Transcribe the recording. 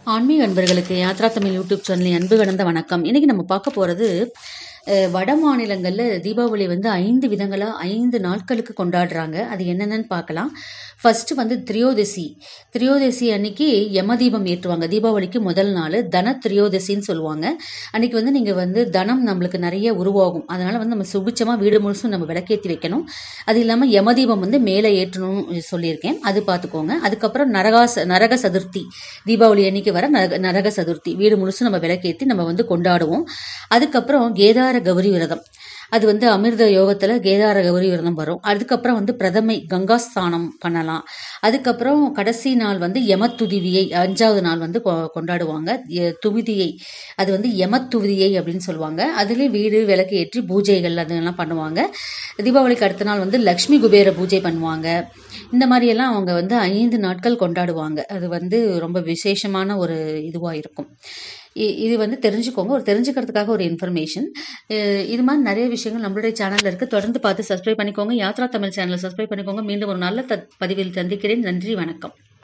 ஆன்மீக அன்பர்களுக்கு யாத்ரா தமிழ் யூடியூப் சேனலின் அன்பு கடந்த வணக்கம் இன்னைக்கு நம்ம பார்க்க போறது அஹ், வட மாநிலங்கள்ல தீபாவளி வந்து ஐந்து விதங்களா ஐந்து நாட்களுக்கு கொண்டாடுறாங்க அது என்னென்னு பார்க்கலாம் ஃபர்ஸ்ட் வந்து திரியோதசி திரியோதசி அன்னைக்கு யம தீபம் ஏற்றுவாங்க தீபாவளிக்கு முதல் நாள் தன திரியோதசின்னு சொல்லுவாங்க அன்னைக்கு வந்து நீங்க வந்து தனம் நம்மளுக்கு நிறைய உருவாகும் அதனால வந்து நம்ம சுபிச்சமா வீடு முழுசும் நம்ம விளக்கேற்றி வைக்கணும் அது இல்லாம யம தீபம் வந்து மேலே ஏற்றணும்னு சொல்லியிருக்கேன் அது பார்த்துக்கோங்க அதுக்கப்புறம் நரகாச நரக சதுர்த்தி தீபாவளி அன்னைக்கு வர நரக நரக சதுர்த்தி வீடு முழுசும் நம்ம விளக்கேற்றி நம்ம வந்து கொண்டாடுவோம் அதுக்கப்புறம் கேதார கௌரி விரதம் அது வந்து அமிர்த யோகத்துல கேதார கௌரி விரதம் வரும் அதுக்கப்புறம் வந்து பிரதமை கங்கா ஸ்நானம் பண்ணலாம் அதுக்கப்புறம் கடைசி நாள் வந்து யமத்துதிவியை அஞ்சாவது நாள் வந்து கொ- கொண்டாடுவாங்க எ- துவிதியை அது வந்து யமத்துவிதியை அப்படின்னு சொல்லுவாங்க அதுலேயும் வீடு விளக்கு ஏற்றி பூஜைகள் அதெல்லாம் பண்ணுவாங்க தீபாவளிக்கு அடுத்த நாள் வந்து லக்ஷ்மி குபேர பூஜை பண்ணுவாங்க இந்த மாதிரி எல்லாம் அவங்க வந்து ஐந்து நாட்கள் கொண்டாடுவாங்க அது வந்து ரொம்ப விசேஷமான ஒரு இதுவாக இருக்கும் இ- இது வந்து தெரிஞ்சுக்கோங்க ஒரு தெரிஞ்சுக்கிறதுக்காக ஒரு இன்ஃபர்மேஷன் இது மாதிரி நிறைய விஷயங்கள் நம்மளுடைய சேனல்ல இருக்கு தொடர்ந்து பார்த்து சப்ஸ்கிரைப் பண்ணிக்கோங்க யாத்ரா தமிழ் சேனலை சப்ஸ்கிரைப் பண்ணிக்கோங்க மீண்டும் ஒரு நல்ல த- பதிவில் சந்திக்கிறேன் நன்றி வணக்கம்